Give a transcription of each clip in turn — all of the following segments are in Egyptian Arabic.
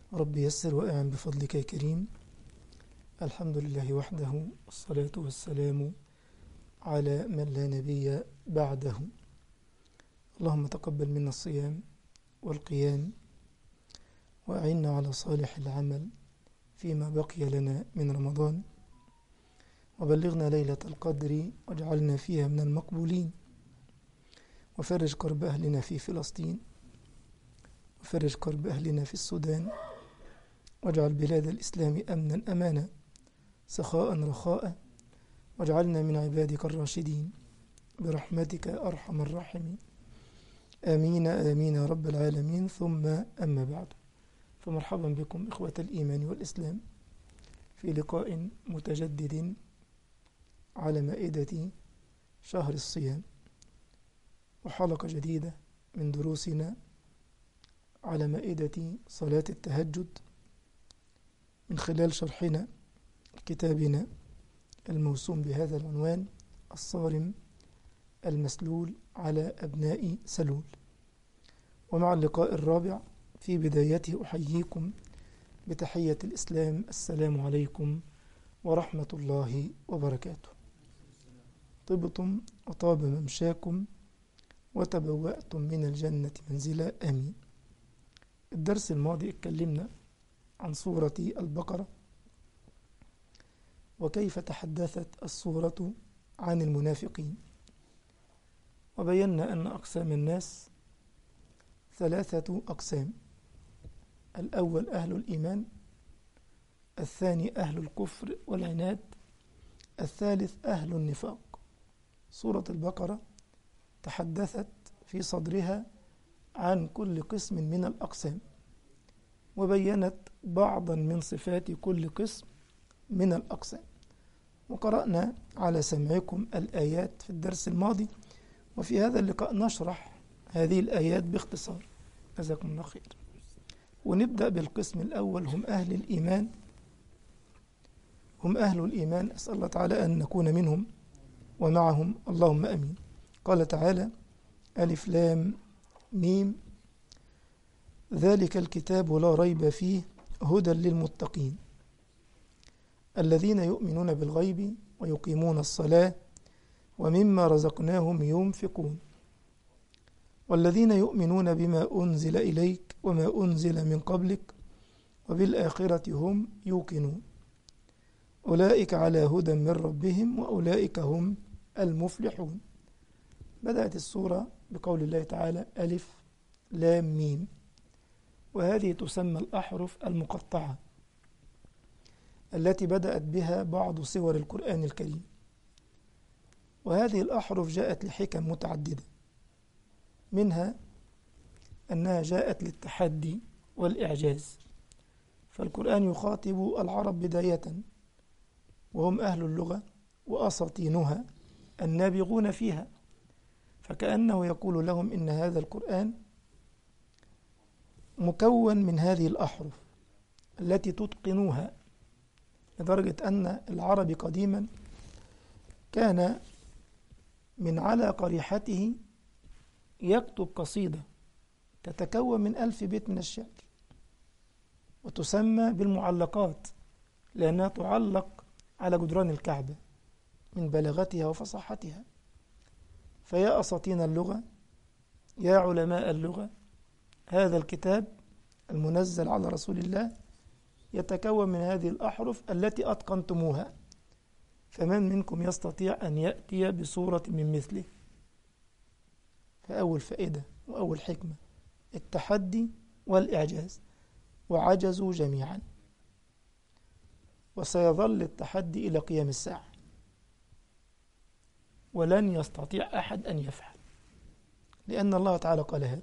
رب يسر وأعن بفضلك يا كريم الحمد لله وحده والصلاة والسلام على من لا نبي بعده اللهم تقبل منا الصيام والقيام وأعنا على صالح العمل فيما بقي لنا من رمضان وبلغنا ليلة القدر واجعلنا فيها من المقبولين وفرج كرب أهلنا في فلسطين وفرج كرب أهلنا في السودان واجعل بلاد الإسلام أمنا أمانا سخاء رخاء واجعلنا من عبادك الراشدين برحمتك أرحم الراحمين آمين آمين يا رب العالمين ثم أما بعد فمرحبا بكم إخوة الإيمان والإسلام في لقاء متجدد على مائدة شهر الصيام وحلقة جديدة من دروسنا على مائدة صلاة التهجد من خلال شرحنا كتابنا الموسوم بهذا العنوان الصارم المسلول على أبناء سلول ومع اللقاء الرابع في بدايته أحييكم بتحية الإسلام السلام عليكم ورحمة الله وبركاته طبتم وطاب ممشاكم وتبوأتم من الجنة منزلا آمين الدرس الماضي اتكلمنا عن سورة البقرة وكيف تحدثت السورة عن المنافقين وبينا أن أقسام الناس ثلاثة أقسام الأول أهل الإيمان الثاني أهل الكفر والعناد الثالث أهل النفاق سورة البقرة تحدثت في صدرها عن كل قسم من الأقسام وبينت بعضا من صفات كل قسم من الأقسام وقرأنا على سمعكم الآيات في الدرس الماضي وفي هذا اللقاء نشرح هذه الآيات باختصار جزاكم الله خير ونبدأ بالقسم الأول هم أهل الإيمان هم أهل الإيمان أسأل الله تعالى أن نكون منهم ومعهم اللهم أمين قال تعالى ألف لام ميم ذلك الكتاب لا ريب فيه هدى للمتقين الذين يؤمنون بالغيب ويقيمون الصلاة ومما رزقناهم ينفقون والذين يؤمنون بما أنزل إليك وما أنزل من قبلك وبالآخرة هم يوقنون أولئك على هدى من ربهم وأولئك هم المفلحون بدأت السورة بقول الله تعالى ألف لام ميم وهذه تسمى الأحرف المقطعة التي بدأت بها بعض صور القرآن الكريم وهذه الأحرف جاءت لحكم متعددة منها أنها جاءت للتحدي والإعجاز فالقرآن يخاطب العرب بداية وهم أهل اللغة وأساطينها النابغون فيها فكأنه يقول لهم إن هذا القرآن مكون من هذه الأحرف التي تتقنوها لدرجة أن العربي قديما كان من على قريحته يكتب قصيدة تتكون من ألف بيت من الشعر وتسمى بالمعلقات لأنها تعلق على جدران الكعبة من بلاغتها وفصاحتها فيا أساطين اللغة يا علماء اللغة هذا الكتاب المنزل على رسول الله يتكون من هذه الأحرف التي أتقنتموها فمن منكم يستطيع أن يأتي بصورة من مثله فأول فائدة وأول حكمة التحدي والإعجاز وعجزوا جميعا وسيظل التحدي إلى قيام الساعة ولن يستطيع أحد أن يفعل لأن الله تعالى قال هذا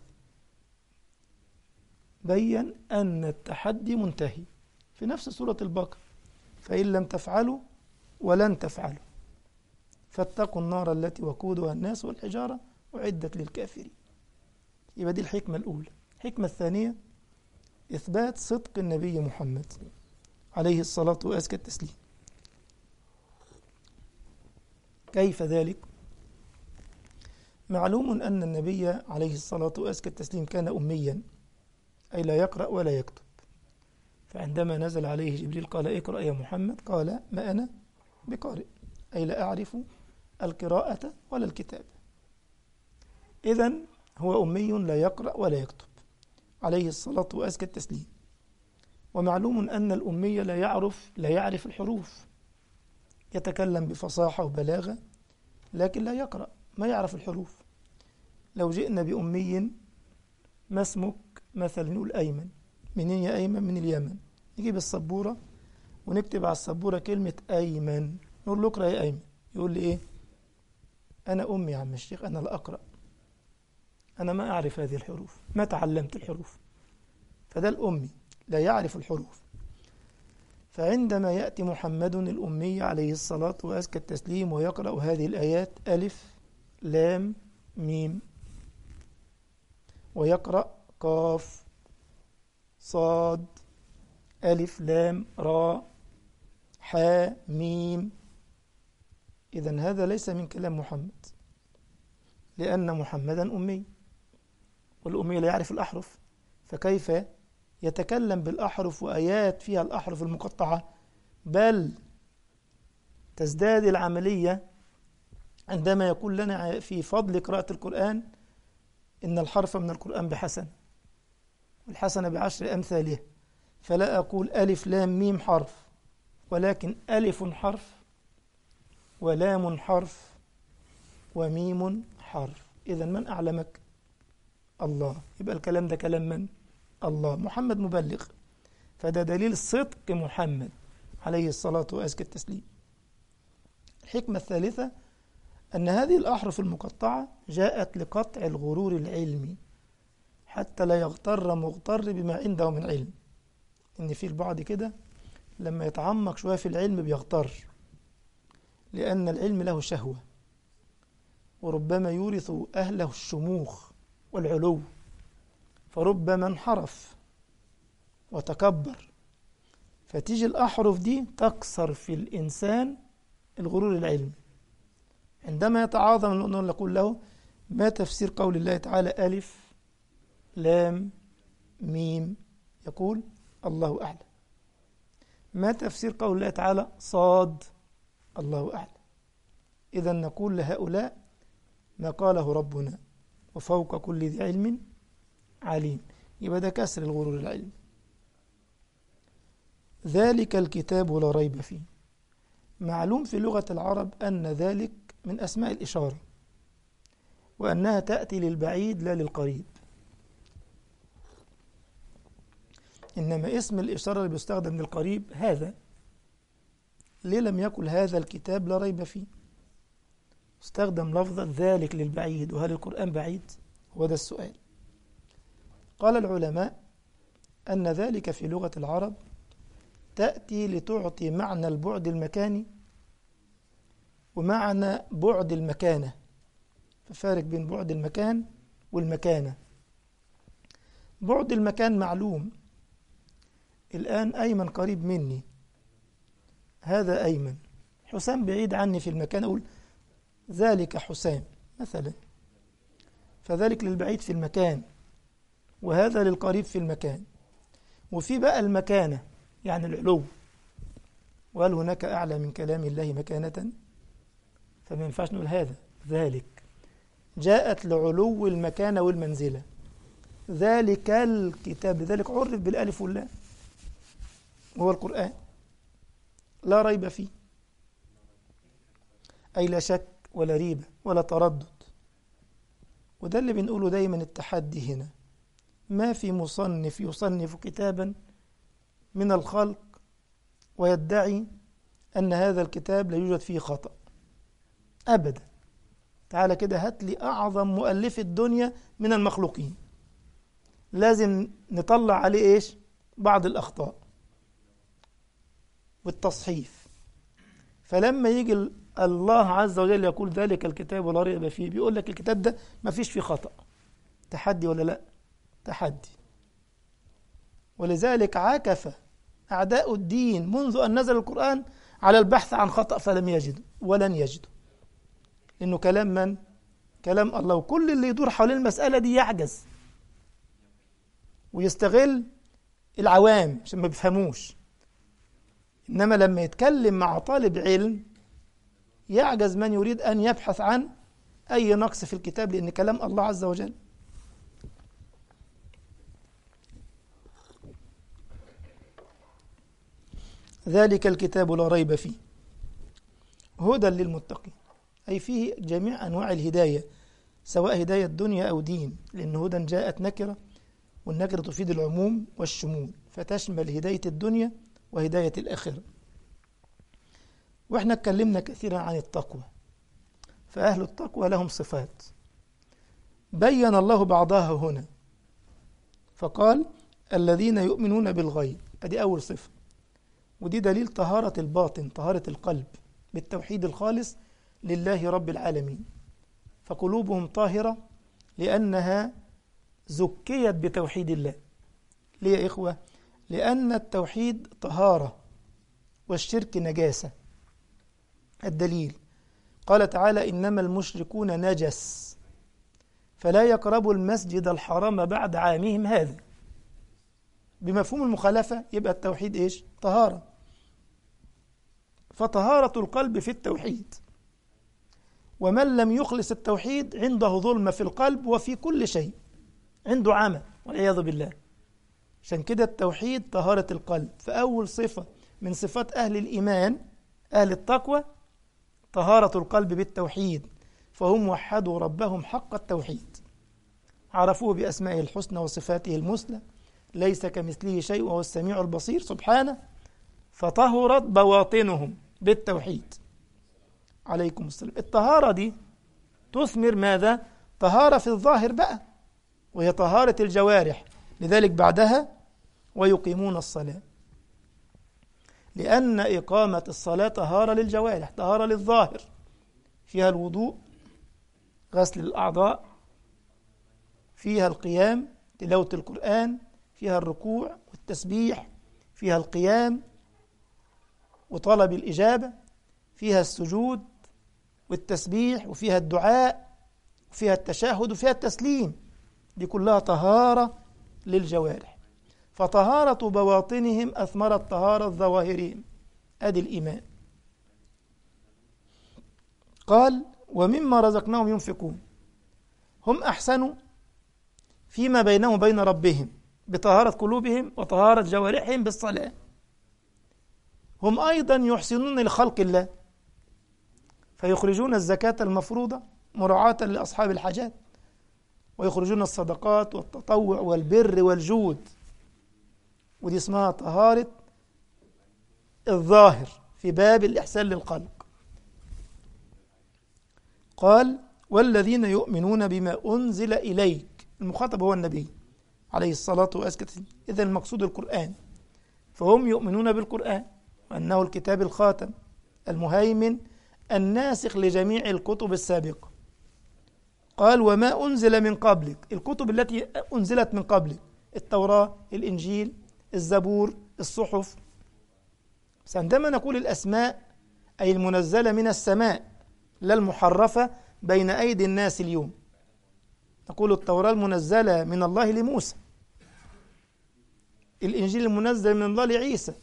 بين أن التحدي منتهي في نفس سورة البقرة فإن لم تفعلوا ولن تفعلوا فاتقوا النار التي وقودها الناس والحجارة أعدت للكافرين يبقى دي الحكمة الأولى الحكمة الثانية إثبات صدق النبي محمد عليه الصلاة وأزكى التسليم كيف ذلك؟ معلوم أن النبي عليه الصلاة وأزكى التسليم كان أميا أي لا يقرأ ولا يكتب فعندما نزل عليه جبريل قال اقرأ يا محمد قال ما أنا بقارئ أي لا أعرف القراءة ولا الكتاب إذا هو أمي لا يقرأ ولا يكتب عليه الصلاة وأزكى التسليم ومعلوم أن الأمي لا يعرف لا يعرف الحروف يتكلم بفصاحة وبلاغة لكن لا يقرأ ما يعرف الحروف لو جئنا بأمي ما اسمك مثلا نقول أيمن منين يا أيمن من اليمن نجيب السبورة ونكتب على السبورة كلمة أيمن نقول له اقرأ يا أيمن يقول لي إيه أنا أمي يا عم الشيخ أنا لا أقرأ أنا ما أعرف هذه الحروف ما تعلمت الحروف فده الأمي لا يعرف الحروف فعندما يأتي محمد الأمي عليه الصلاة وأزكى التسليم ويقرأ هذه الآيات ألف لام ميم ويقرأ قاف صاد ألف لام را حا ميم إذا هذا ليس من كلام محمد لأن محمدا أمي والأمي لا يعرف الأحرف فكيف يتكلم بالأحرف وآيات فيها الأحرف المقطعة بل تزداد العملية عندما يقول لنا في فضل قراءة القرآن إن الحرف من القرآن بحسن والحسنة بعشر أمثالها فلا أقول ألف لام ميم حرف ولكن ألف حرف ولام حرف وميم حرف إذا من أعلمك الله يبقى الكلام ده كلام من الله محمد مبلغ فده دليل صدق محمد عليه الصلاة وأزكى التسليم الحكمة الثالثة أن هذه الأحرف المقطعة جاءت لقطع الغرور العلمي حتى لا يغتر مغتر بما عنده من علم إن في البعض كده لما يتعمق شوية في العلم بيغتر لأن العلم له شهوة وربما يورث أهله الشموخ والعلو فربما انحرف وتكبر فتيجي الأحرف دي تكسر في الإنسان الغرور العلمي عندما يتعاظم نقول له ما تفسير قول الله تعالى ألف لام ميم يقول الله أعلم ما تفسير قول الله تعالى صاد الله أعلم إذا نقول لهؤلاء ما قاله ربنا وفوق كل ذي علم عليم يبقى ده كسر الغرور العلمي ذلك الكتاب لا ريب فيه معلوم في لغة العرب أن ذلك من أسماء الإشارة وأنها تأتي للبعيد لا للقريب إنما اسم الإشارة اللي بيستخدم للقريب هذا ليه لم يقل هذا الكتاب لا ريب فيه استخدم لفظة ذلك للبعيد وهل القرآن بعيد هو ده السؤال قال العلماء أن ذلك في لغة العرب تأتي لتعطي معنى البعد المكاني ومعنى بعد المكانة ففارق بين بعد المكان والمكانة بعد المكان معلوم الآن أيمن قريب مني هذا أيمن حسام بعيد عني في المكان أقول ذلك حسام مثلا فذلك للبعيد في المكان وهذا للقريب في المكان وفي بقى المكانة يعني العلو وهل هناك أعلى من كلام الله مكانة فما ينفعش نقول هذا ذلك جاءت لعلو المكانة والمنزلة ذلك الكتاب لذلك عرف بالألف واللام وهو القرآن لا ريب فيه أي لا شك ولا ريبة ولا تردد وده اللي بنقوله دايما التحدي هنا ما في مصنف يصنف كتابا من الخلق ويدعي أن هذا الكتاب لا يوجد فيه خطأ أبدا تعالى كده هات لي أعظم مؤلف الدنيا من المخلوقين لازم نطلع عليه إيش بعض الأخطاء والتصحيف فلما يجي الله عز وجل يقول ذلك الكتاب ولا ريب فيه بيقول لك الكتاب ده ما فيش فيه خطأ تحدي ولا لا تحدي ولذلك عاكف أعداء الدين منذ أن نزل القرآن على البحث عن خطأ فلم يجدوا ولن يجدوا إنه كلام من؟ كلام الله وكل اللي يدور حول المسألة دي يعجز ويستغل العوام عشان ما بيفهموش إنما لما يتكلم مع طالب علم يعجز من يريد أن يبحث عن أي نقص في الكتاب لأن كلام الله عز وجل ذلك الكتاب لا ريب فيه هدى للمتقين أي فيه جميع أنواع الهداية سواء هداية دنيا أو دين لأن هدى جاءت نكرة والنكرة تفيد العموم والشمول فتشمل هداية الدنيا وهداية الآخرة وإحنا اتكلمنا كثيرا عن التقوى فأهل التقوى لهم صفات بين الله بعضها هنا فقال الذين يؤمنون بالغيب أدي أول صفة ودي دليل طهارة الباطن طهارة القلب بالتوحيد الخالص لله رب العالمين فقلوبهم طاهرة لأنها زكيت بتوحيد الله ليه يا إخوة؟ لأن التوحيد طهارة والشرك نجاسة الدليل قال تعالى إنما المشركون نجس فلا يقربوا المسجد الحرام بعد عامهم هذا بمفهوم المخالفة يبقى التوحيد إيش؟ طهارة فطهارة القلب في التوحيد ومن لم يخلص التوحيد عنده ظلمة في القلب وفي كل شيء عنده عمى والعياذ بالله عشان كده التوحيد طهارة القلب فأول صفة من صفات أهل الإيمان أهل التقوى طهارة القلب بالتوحيد فهم وحدوا ربهم حق التوحيد عرفوه بأسمائه الحسنى وصفاته المثلى ليس كمثله شيء وهو السميع البصير سبحانه فطهرت بواطنهم بالتوحيد عليكم السلام الطهارة دي تثمر ماذا؟ طهارة في الظاهر بقى وهي طهارة الجوارح لذلك بعدها ويقيمون الصلاة لأن إقامة الصلاة طهارة للجوارح طهارة للظاهر فيها الوضوء غسل الأعضاء فيها القيام تلاوة القرآن فيها الركوع والتسبيح فيها القيام وطلب الإجابة فيها السجود والتسبيح وفيها الدعاء وفيها التشهد وفيها التسليم دي كلها طهارة للجوارح فطهارة بواطنهم أثمرت طهارة ظواهرهم أدي الإيمان قال ومما رزقناهم ينفقون هم أحسنوا فيما بينهم وبين ربهم بطهارة قلوبهم وطهارة جوارحهم بالصلاة هم أيضا يحسنون لخلق الله فيخرجون الزكاة المفروضة مراعاة لأصحاب الحاجات ويخرجون الصدقات والتطوع والبر والجود ودي اسمها طهارة الظاهر في باب الإحسان للخلق قال والذين يؤمنون بما أنزل إليك المخاطب هو النبي عليه الصلاة والسلام إذا المقصود القرآن فهم يؤمنون بالقرآن وأنه الكتاب الخاتم المهيمن الناسخ لجميع الكتب السابقة قال وما أنزل من قبلك الكتب التي أنزلت من قبلك التوراة الإنجيل الزبور الصحف بس عندما نقول الأسماء أي المنزلة من السماء لا المحرفة بين أيدي الناس اليوم نقول التوراة المنزلة من الله لموسى الإنجيل المنزل من الله لعيسى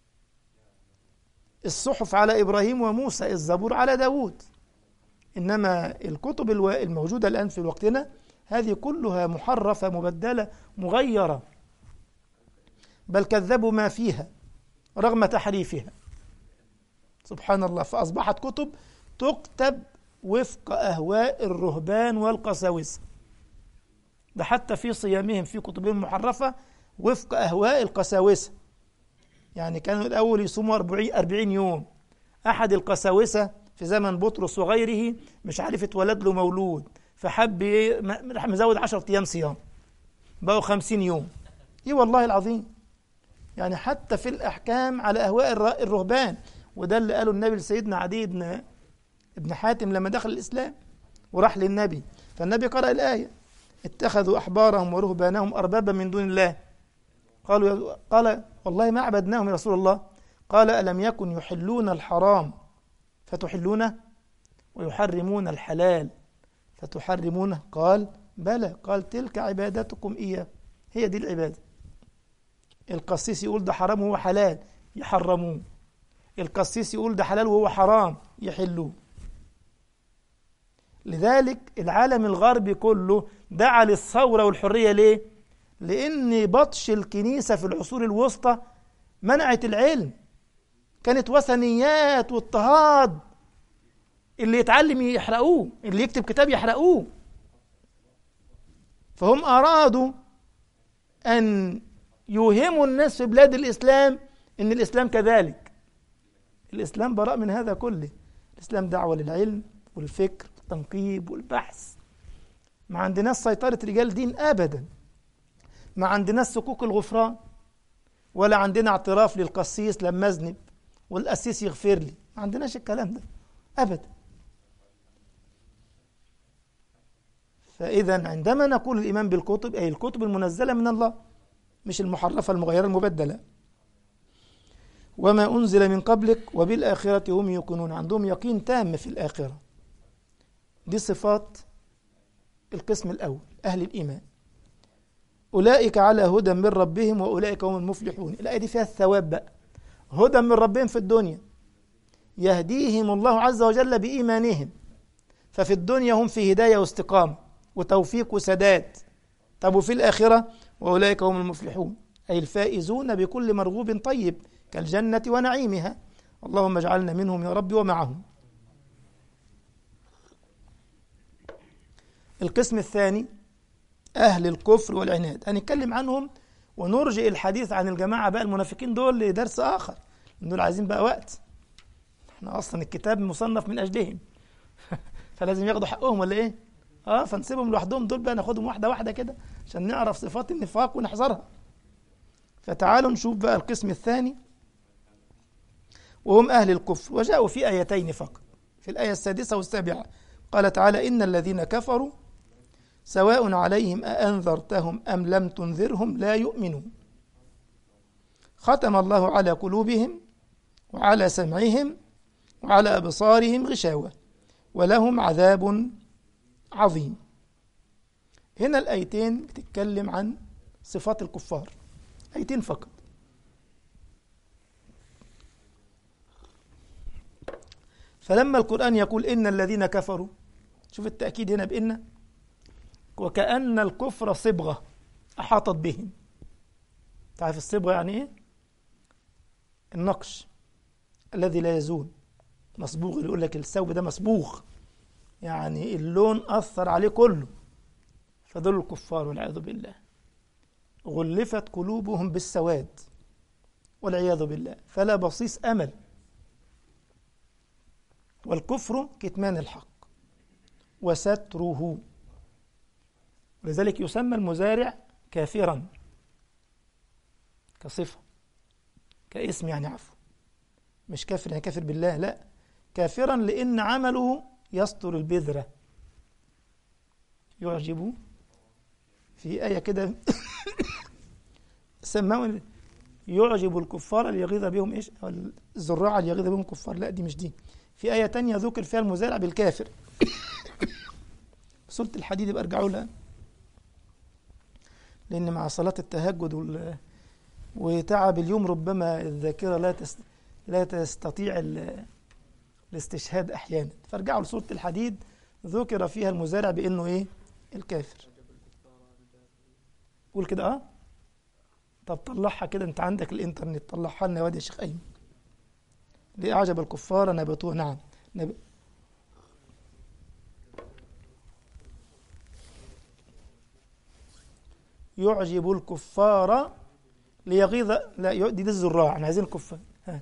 الصحف على إبراهيم وموسى الزبور على داود إنما الكتب الموجودة الآن في وقتنا هذه كلها محرفة مبدلة مغيرة بل كذبوا ما فيها رغم تحريفها سبحان الله فأصبحت كتب تكتب وفق أهواء الرهبان والقساوسة ده حتى في صيامهم في كتبهم محرفة وفق أهواء القساوسة يعني كانوا الأول يصوموا 40 40 يوم أحد القساوسة في زمن بطرس وغيره مش عارف اتولد له مولود فحب راح مزود 10 أيام صيام بقوا 50 يوم إيه والله العظيم يعني حتى في الأحكام على أهواء الرهبان وده اللي قاله النبي لسيدنا عدي بن ابن حاتم لما دخل الإسلام وراح للنبي فالنبي قرأ الآية اتخذوا أحبارهم ورهبانهم أربابا من دون الله قالوا قال والله ما عبدناهم يا رسول الله قال ألم يكن يحلون الحرام فتحلونه ويحرمون الحلال فتحرمونه قال بلى قال تلك عبادتكم إياه هي دي العبادة القسيس يقول ده حرام وهو حلال يحرموه القسيس يقول ده حلال وهو حرام يحلوه لذلك العالم الغربي كله دعا للثورة والحرية ليه؟ لأن بطش الكنيسة في العصور الوسطى منعت العلم كانت وثنيات واضطهاد اللي يتعلم يحرقوه اللي يكتب كتاب يحرقوه فهم أرادوا أن يوهموا الناس في بلاد الإسلام أن الإسلام كذلك الإسلام براء من هذا كله الإسلام دعوة للعلم والفكر والتنقيب والبحث ما عندناش سيطرة رجال دين أبدا ما عندناش سكوك الغفران ولا عندنا اعتراف للقسيس لما أذنب والقسيس يغفر لي ما عندناش الكلام ده أبدا فإذا عندما نقول الإيمان بالكتب أي الكتب المنزلة من الله مش المحرفة المغيرة المبدلة وما أنزل من قبلك وبالآخرة هم يوقنون عندهم يقين تام في الآخرة دي صفات القسم الأول أهل الإيمان أولئك على هدى من ربهم وأولئك هم المفلحون الآية دي فيها الثواب بقى هدى من ربهم في الدنيا يهديهم الله عز وجل بإيمانهم ففي الدنيا هم في هداية واستقامة وتوفيق وسداد طب وفي الآخرة وأولئك هم المفلحون أي الفائزون بكل مرغوب طيب كالجنة ونعيمها اللهم اجعلنا منهم يا رب ومعهم القسم الثاني أهل الكفر والعناد هنتكلم عنهم ونرجئ الحديث عن الجماعة بقى المنافقين دول لدرس آخر دول عايزين بقى وقت احنا أصلا الكتاب مصنف من أجلهم فلازم ياخدوا حقهم ولا إيه؟ اه فنسيبهم لوحدهم دول بقى ناخدهم واحدة واحدة كده عشان نعرف صفات النفاق ونحذرها فتعالوا نشوف بقى القسم الثاني وهم أهل الكفر وجاءوا في آيتين فقط في الآية السادسة والسابعة قال تعالى إن الذين كفروا سواء عليهم أأنذرتهم أم لم تنذرهم لا يؤمنون ختم الله على قلوبهم وعلى سمعهم وعلى أبصارهم غشاوة ولهم عذاب عظيم هنا الآيتين بتتكلم عن صفات الكفار آيتين فقط فلما القرآن يقول إن الذين كفروا شوف التأكيد هنا بإن وكأن الكفر صبغة أحاطت بهم تعرف الصبغة يعني إيه؟ النقش الذي لا يزول مصبوغ اللي يقول لك الثوب ده مصبوغ يعني اللون أثر عليه كله فدول الكفار والعياذ بالله غلفت قلوبهم بالسواد والعياذ بالله فلا بصيص أمل والكفر كتمان الحق وستره لذلك يسمى المزارع كافرا كصفة كاسم يعني عفو مش كافر يعني كافر بالله لا كافرا لأن عمله يستر البذرة يعجب في آية كده سماه يعجب الكفار ليغيظ بهم ايش الزراع ليغيظ بهم الكفار لا دي مش دي في آية تانية ذكر فيها المزارع بالكافر سورة الحديد يبقى ارجعوا لها لأن مع صلاة التهجد وال... وتعب اليوم ربما الذاكرة لا تست... لا تستطيع ال... الاستشهاد أحيانا فارجعوا لسورة الحديد ذكر فيها المزارع بأنه إيه الكافر قول كده اه طب طلعها كده انت عندك الانترنت طلعها لنا يا واد يا شيخ ايمن لأعجب الكفار نبتوه نعم نب... يعجب الكفار ليغيظ لا ي... دي, دي الزراع احنا عايزين الكفار ها.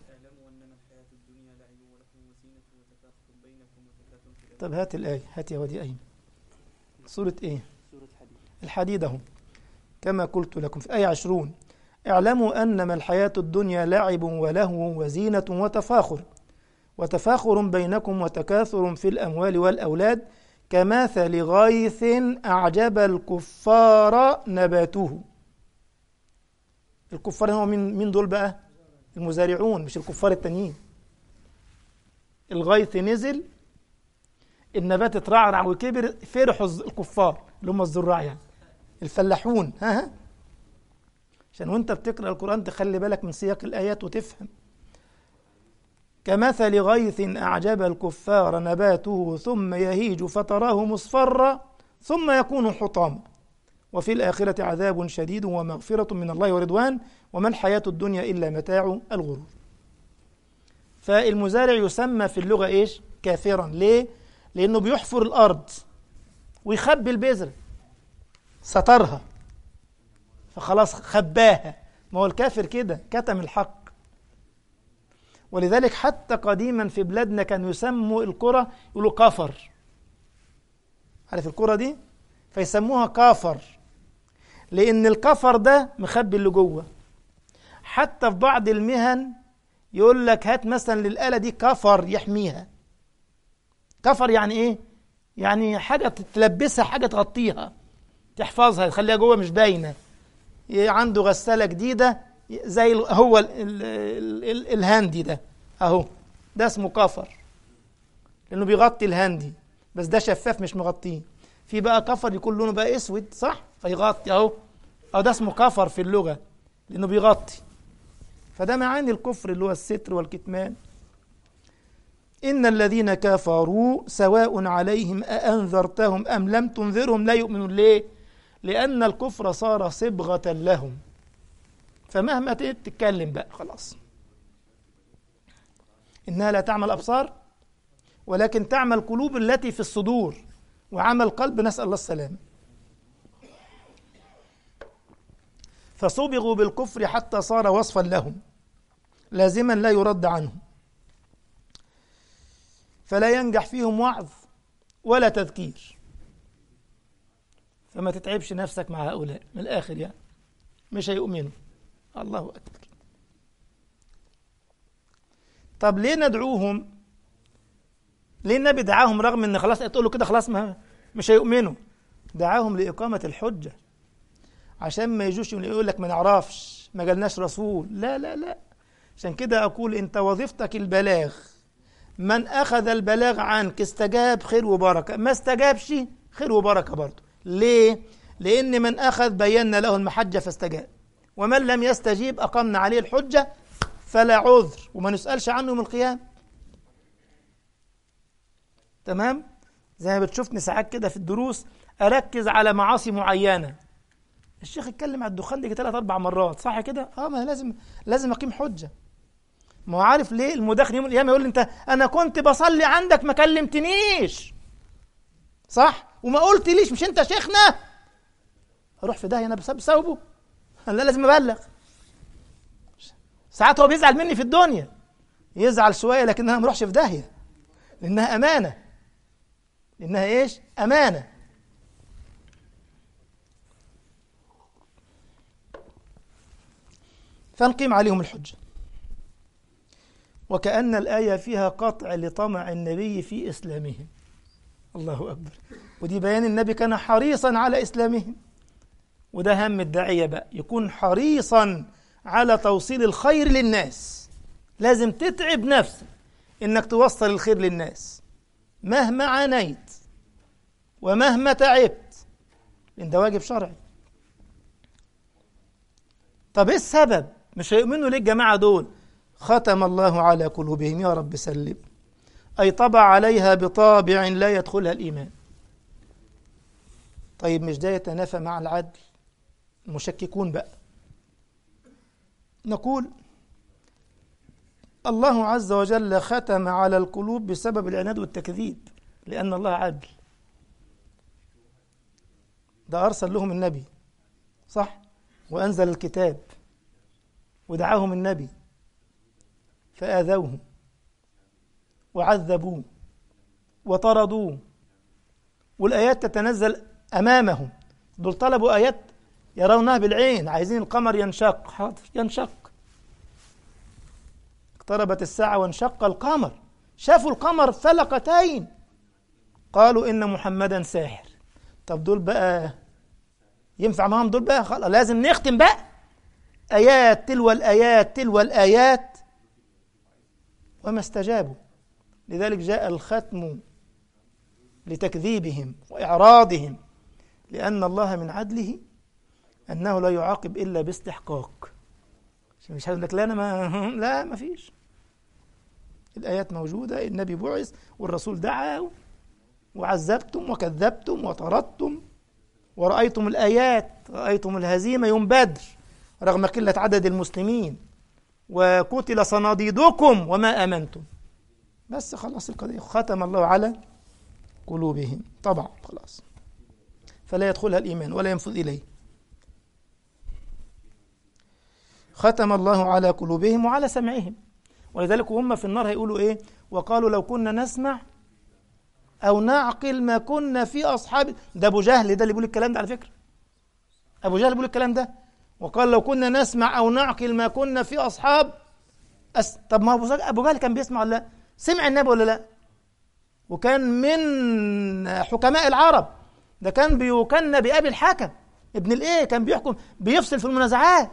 طب هات الآية هات يا وادي أيمن سورة إيه الحديد أهو كما قلت لكم في آية عشرون اعلموا أنما الحياة الدنيا لعب ولهو وزينة وتفاخر وتفاخر بينكم وتكاثر في الأموال والأولاد كمثل غيث أعجب الكفار نباته الكفار هم من من دول بقى المزارعون مش الكفار التانيين الغيث نزل النبات اترعرع وكبر فرحوا الكفار اللي هم الزراع يعني الفلاحون ها, ها عشان وانت بتقرأ القرآن تخلي بالك من سياق الآيات وتفهم كمثل غيث أعجب الكفار نباته ثم يهيج فتراه مصفرا ثم يكون حطاما وفي الآخرة عذاب شديد ومغفرة من الله ورضوان وما الحياة الدنيا إلا متاع الغرور فالمزارع يسمى في اللغة إيش؟ كافرا ليه؟ لأنه بيحفر الأرض ويخبي البذرة سترها فخلاص خباها ما هو الكافر كده كتم الحق ولذلك حتى قديما في بلادنا كانوا يسموا القرى يقولوا كفر عارف القرى دي فيسموها كافر لأن الكفر ده مخبي اللي جوه حتى في بعض المهن يقول لك هات مثلا للآلة دي كفر يحميها كفر يعني ايه؟ يعني حاجة تلبسها حاجة تغطيها تحفظها تخليها جوه مش باينة عنده غسالة جديدة زي هو ال ال ال الهاندي ده اهو ده اسمه كفر لانه بيغطي الهاندي بس ده شفاف مش مغطيه في بقى كفر يكون لونه بقى اسود صح فيغطي اهو اهو ده اسمه كفر في اللغه لانه بيغطي فده معاني الكفر اللي هو الستر والكتمان إن الذين كفروا سواء عليهم أأنذرتهم أم لم تنذرهم لا يؤمنون ليه؟ لأن الكفر صار صبغة لهم فمهما تتكلم بقى خلاص إنها لا تعمل أبصار ولكن تعمل قلوب التي في الصدور وعمل قلب نسأل الله السلامة فصبغوا بالكفر حتى صار وصفا لهم لازما لا يرد عنهم فلا ينجح فيهم وعظ ولا تذكير فما تتعبش نفسك مع هؤلاء من الآخر يعني مش هيؤمنوا الله أكبر طب ليه ندعوهم ليه النبي دعاهم رغم ان خلاص تقول له كده خلاص ما مش هيؤمنوا دعاهم لإقامة الحجة عشان ما يجوش يقول لك ما نعرفش ما جالناش رسول لا لا لا عشان كده أقول أنت وظيفتك البلاغ من أخذ البلاغ عنك استجاب خير وبركة ما استجابش خير وبركة برضه ليه؟ لأن من أخذ بينا له المحجة فاستجاب ومن لم يستجيب أقمنا عليه الحجة فلا عذر وما نسألش عنه يوم القيامة تمام؟ زي ما بتشوفني ساعات كده في الدروس أركز على معاصي معينة الشيخ اتكلم على الدخان دي ثلاث أربع مرات صح كده؟ اه ما لازم لازم أقيم حجة ما هو عارف ليه المداخن يوم القيامة يقول لي أنت أنا كنت بصلي عندك ما كلمتنيش صح؟ وما قلت ليش مش أنت شيخنا؟ أروح في داهية أنا بسببه أنا لازم أبلغ ساعات هو بيزعل مني في الدنيا يزعل شوية لكن أنا ما أروحش في داهية لأنها أمانة لأنها إيش؟ أمانة فنقيم عليهم الحجة وكأن الآية فيها قطع لطمع النبي في إسلامهم الله أكبر ودي بيان النبي كان حريصا على إسلامهم وده هم الداعية بقى يكون حريصا على توصيل الخير للناس لازم تتعب نفسك إنك توصل الخير للناس مهما عانيت ومهما تعبت لأن ده واجب شرعي طب إيه السبب مش هيؤمنوا ليه الجماعة دول ختم الله على قلوبهم يا رب سلم أي طبع عليها بطابع لا يدخلها الإيمان طيب مش ده يتنافى مع العدل المشككون بقى نقول الله عز وجل ختم على القلوب بسبب العناد والتكذيب لأن الله عدل ده أرسل لهم النبي صح وأنزل الكتاب ودعاهم النبي فآذوه وعذبوه وطردوه والآيات تتنزل أمامهم دول طلبوا آيات يرونها بالعين عايزين القمر ينشق حاضر ينشق اقتربت الساعة وانشق القمر شافوا القمر فلقتين قالوا إن محمدا ساحر طب دول بقى ينفع معاهم دول بقى خلاص لازم نختم بقى آيات تلو الآيات تلو الآيات وما استجابوا لذلك جاء الختم لتكذيبهم وإعراضهم لأن الله من عدله أنه لا يعاقب إلا باستحقاق عشان مش هقول لك لا أنا ما لا ما فيش الآيات موجودة النبي بعث والرسول دعا وعذبتم وكذبتم وطردتم ورأيتم الآيات رأيتم الهزيمة يوم بدر رغم قلة عدد المسلمين وقتل صناديدكم وما آمنتم بس خلاص القضية ختم الله على قلوبهم طبعا خلاص فلا يدخلها الإيمان ولا ينفذ إليه ختم الله على قلوبهم وعلى سمعهم ولذلك هم في النار هيقولوا إيه وقالوا لو كنا نسمع أو نعقل ما كنا في أصحاب ده أبو جهل ده اللي بيقول الكلام ده على فكرة أبو جهل بيقول الكلام ده وقال لو كنا نسمع أو نعقل ما كنا في أصحاب أس... طب ما أبو أبو جهل كان بيسمع ولا لا؟ سمع النبي ولا لا؟ وكان من حكماء العرب ده كان بيكنى بأبي الحكم ابن الإيه كان بيحكم بيفصل في المنازعات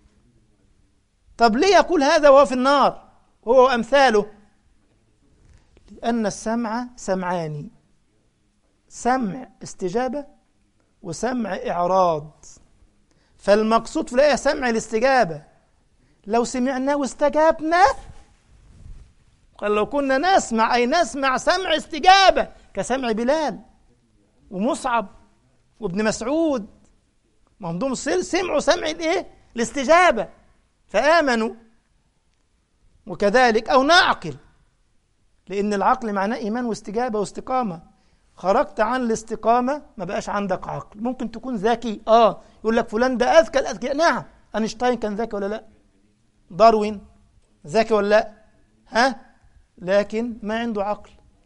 طب ليه يقول هذا وهو في النار هو وأمثاله لأن السمع سمعان سمع استجابة وسمع إعراض فالمقصود في الآية سمع الاستجابة لو سمعنا واستجابنا قال لو كنا نسمع أي نسمع سمع استجابة كسمع بلال ومصعب وابن مسعود ما هم دول سمعوا سمع الايه؟ الاستجابة فآمنوا وكذلك أو نعقل لأن العقل معناه إيمان واستجابة واستقامة خرجت عن الاستقامة ما بقاش عندك عقل ممكن تكون ذكي آه يقول لك فلان ده أذكى الأذكياء نعم أينشتاين كان ذكي ولا لا داروين ذكي ولا لا ها لكن ما عنده عقل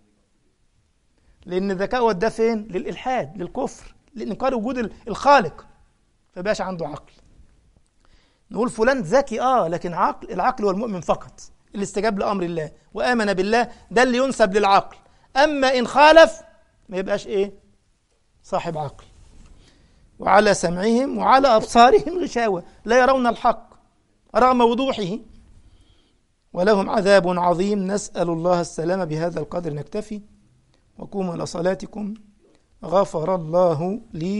لأن الذكاء وداه فين للإلحاد للكفر لإنكار وجود الخالق فبقاش عنده عقل نقول فلان ذكي اه لكن عقل العقل هو المؤمن فقط اللي استجاب لامر الله وامن بالله ده اللي ينسب للعقل اما ان خالف ما يبقاش ايه صاحب عقل وعلى سمعهم وعلى ابصارهم غشاوه لا يرون الحق رغم وضوحه ولهم عذاب عظيم نسال الله السلامه بهذا القدر نكتفي وقوموا الى صلاتكم غفر الله لي